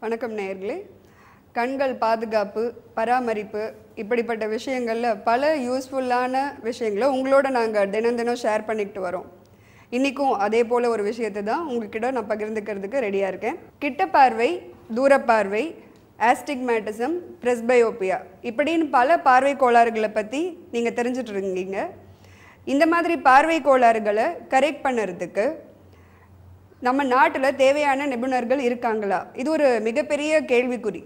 வணக்கம் நேயர்களே கண்கள் பாதுகாப்பு பராமரிப்பு இப்படிப்பட்ட விஷயங்களில் பல யூஸ்ஃபுல்லான விஷயங்களை உங்களோட நாங்கள் தினம் தினம் ஷேர் பண்ணிக்கிட்டு வரோம் இன்றைக்கும் அதே போல் ஒரு விஷயத்தை தான் உங்ககிட்ட நான் பகிர்ந்துக்கிறதுக்கு ரெடியாக இருக்கேன் கிட்ட பார்வை தூரப்பார்வை ஆஸ்டிக்மேட்டிசம் பிரஸ்பயோபியா இப்படின்னு பல பார்வை கோளாறுகளை பற்றி நீங்கள் தெரிஞ்சுட்டு இருக்கீங்க இந்த மாதிரி பார்வை கோளாறுகளை கரெக்ட் பண்ணுறதுக்கு நம்ம நாட்டில் தேவையான நிபுணர்கள் இருக்காங்களா இது ஒரு மிகப்பெரிய கேள்விக்குறி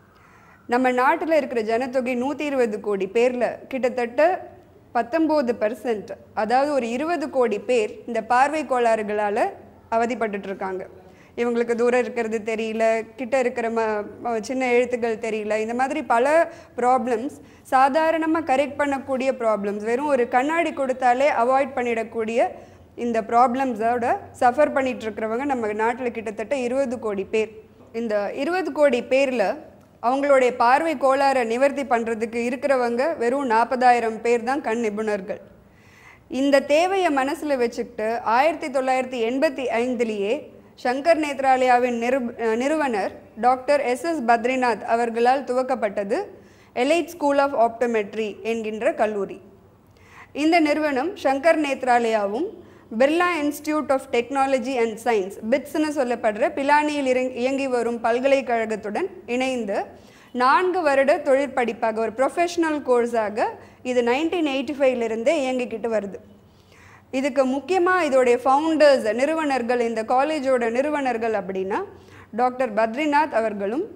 நம்ம நாட்டில் இருக்கிற ஜனத்தொகை நூற்றி இருபது கோடி பேரில் கிட்டத்தட்ட பத்தொம்போது பர்சன்ட் அதாவது ஒரு இருபது கோடி பேர் இந்த பார்வை கோளாறுகளால் அவதிப்பட்டுட்டு இருக்காங்க இவங்களுக்கு தூரம் இருக்கிறது தெரியல கிட்ட இருக்கிற ம ம- சின்ன எழுத்துக்கள் தெரியல இந்த மாதிரி பல ப்ராப்ளம்ஸ் சாதாரணமாக கரெக்ட் பண்ணக்கூடிய ப்ராப்ளம்ஸ் வெறும் ஒரு கண்ணாடி கொடுத்தாலே அவாய்ட் பண்ணிடக்கூடிய இந்த ப்ராப்ளம்ஸோட சஃபர் பண்ணிட்டு இருக்கிறவங்க நம்ம நாட்டில் கிட்டத்தட்ட இருபது கோடி பேர் இந்த இருபது கோடி பேரில் அவங்களுடைய பார்வை கோளாறை நிவர்த்தி பண்ணுறதுக்கு இருக்கிறவங்க வெறும் நாற்பதாயிரம் பேர் தான் கண் நிபுணர்கள் இந்த தேவையை மனசில் வச்சுக்கிட்டு ஆயிரத்தி தொள்ளாயிரத்தி எண்பத்தி ஐந்துலேயே சங்கர் நேத்ராலயாவின் நிரு அஹ் நிறுவனர் டாக்டர் எஸ் எஸ் பத்ரிநாத் அவர்களால் துவக்கப்பட்டது எலைட் ஸ்கூல் ஆஃப் ஆப்டோமெட்ரி என்கின்ற கல்லூரி இந்த நிறுவனம் சங்கர் நேத்ராலயாவும் Birla institute of technology and science பிட்ஸ்னு சொல்லப்படுற பிலானியில் இறங் இயங்கி வரும் பல்கலைக்கழகத்துடன் இணைந்து நான்கு வருட தொழிற்படிப்பாக ஒரு ப்ரொஃபஷனல் கோர்ஸாக இது நைன்டீன் எயிட்டி ஃபைவ்லேருந்தே இயங்கிக்கிட்டு வருது இதுக்கு முக்கியமாக இதோடைய ஃபவுண்டர்ஸ் நிறுவனர்கள் இந்த காலேஜோட நிறுவனர்கள் அப்படின்னா டாக்டர் பத்ரிநாத் அவர்களும்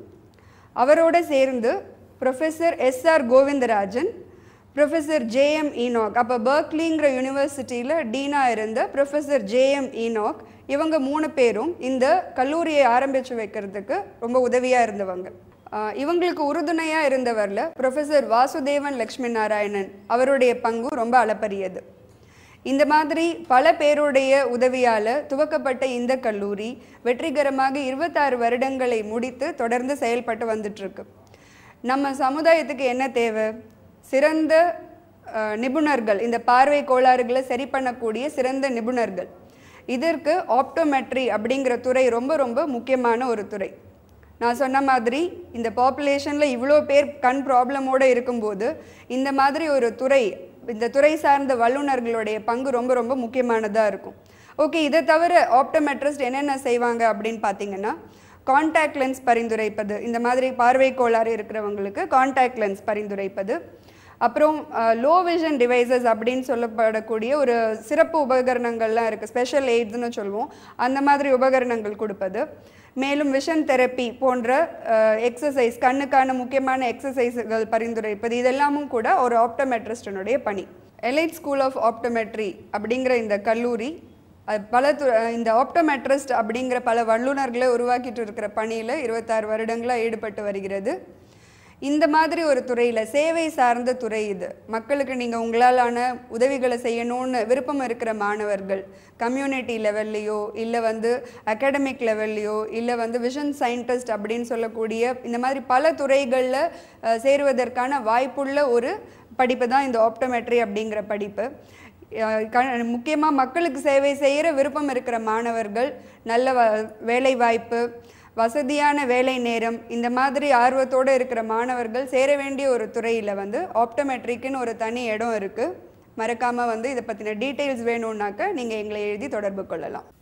அவரோட சேர்ந்து professor SR Govindarajan professor JM Enoch அப்போ பர்க்லிங்கிற யூனிவர்சிட்டியில் டீனா இருந்த ப்ரொஃபஸர் ஜேஎம் ஈனாக் இவங்க மூணு பேரும் இந்த கல்லூரியை ஆரம்பித்து வைக்கிறதுக்கு ரொம்ப உதவியாக இருந்தவங்க ஆஹ் இவங்களுக்கு உறுதுணையாக இருந்தவரில் ப்ரொஃபஸர் வாசுதேவன் லக்ஷ்மி நாராயணன் அவருடைய பங்கு ரொம்ப அளப்பரியது இந்த மாதிரி பல பேருடைய உதவியால் துவக்கப்பட்ட இந்த கல்லூரி வெற்றிகரமாக இருபத்தாறு வருடங்களை முடித்து தொடர்ந்து செயல்பட்டு வந்துட்டுருக்கு நம்ம சமுதாயத்துக்கு என்ன தேவை சிறந்த அஹ், நிபுணர்கள் இந்த பார்வை கோளாறுகளை சரி பண்ணக்கூடிய சிறந்த நிபுணர்கள் இதற்கு ஆப்டோமெட்ரி அப்படிங்கிற துறை ரொம்ப ரொம்ப முக்கியமான ஒரு துறை நான் சொன்ன மாதிரி இந்த பாப்புலேஷனில் இவ்வளோ பேர் கண் ப்ராப்ளமோடு இருக்கும்போது இந்த மாதிரி ஒரு துறை இந்த துறை சார்ந்த வல்லுநர்களுடைய பங்கு ரொம்ப ரொம்ப முக்கியமானதாக இருக்கும் ஓகே இதை தவிர ஆப்டோமெட்ரிஸ்ட் என்னென்ன செய்வாங்க அப்படின்னு பார்த்தீங்கன்னா காண்டாக்ட் லென்ஸ் பரிந்துரைப்பது இந்த மாதிரி பார்வை கோளாறு இருக்கிறவங்களுக்கு காண்டாக்ட் லென்ஸ் பரிந்துரைப்பது அப்புறம் லோ விஷன் டிவைசஸ் அப்படின்னு சொல்லப்படக்கூடிய ஒரு சிறப்பு உபகரணங்கள்லாம் இருக்குது ஸ்பெஷல் எய்ட்ஸ்னு சொல்லுவோம் அந்த மாதிரி உபகரணங்கள் கொடுப்பது மேலும் விஷன் தெரப்பி போன்ற எக்ஸசைஸ் கண்ணுக்கான முக்கியமான எக்ஸசைஸ்கள் பரிந்துரைப்பது இதெல்லாமும் கூட ஒரு ஆப்டோமெட்ரிஸ்டனுடைய பணி எலைட் ஸ்கூல் ஆஃப் ஆப்டோமெட்ரி அப்படிங்கிற இந்த கல்லூரி அது பல து இந்த ஆப்டோமெட்ரிஸ்ட் அப்படிங்கிற பல வல்லுநர்களை உருவாக்கிட்டு இருக்கிற பணியில் இருபத்தாறு வருடங்களாக ஈடுபட்டு வருகிறது இந்த மாதிரி ஒரு துறையில் சேவை சார்ந்த துறை இது மக்களுக்கு நீங்கள் உங்களாலான உதவிகளை செய்யணும்னு விருப்பம் இருக்கிற மாணவர்கள் கம்யூனிட்டி லெவல்லையோ இல்லை வந்து அகாடமிக் லெவல்லையோ இல்லை வந்து விஷன் சயின்டிஸ்ட் அப்படின்னு சொல்லக்கூடிய இந்த மாதிரி பல துறைகளில் அஹ், சேருவதற்கான வாய்ப்புள்ள ஒரு படிப்பு தான் இந்த ஆப்டோமெட்ரி அப்படிங்கிற படிப்பு முக்கியமாக மக்களுக்கு சேவை செய்கிற விருப்பம் இருக்கிற மாணவர்கள் நல்ல வ வேலை வாய்ப்பு வசதியான வேலை நேரம் இந்த மாதிரி ஆர்வத்தோடு இருக்கிற மாணவர்கள் சேர வேண்டிய ஒரு துறையில் வந்து ஆப்டோமெட்ரிக்குன்னு ஒரு தனி இடம் இருக்குது மறக்காமல் வந்து இதை பற்றின டீட்டெயில்ஸ் வேணும்னாக்க நீங்கள் எங்களை எழுதி தொடர்பு கொள்ளலாம்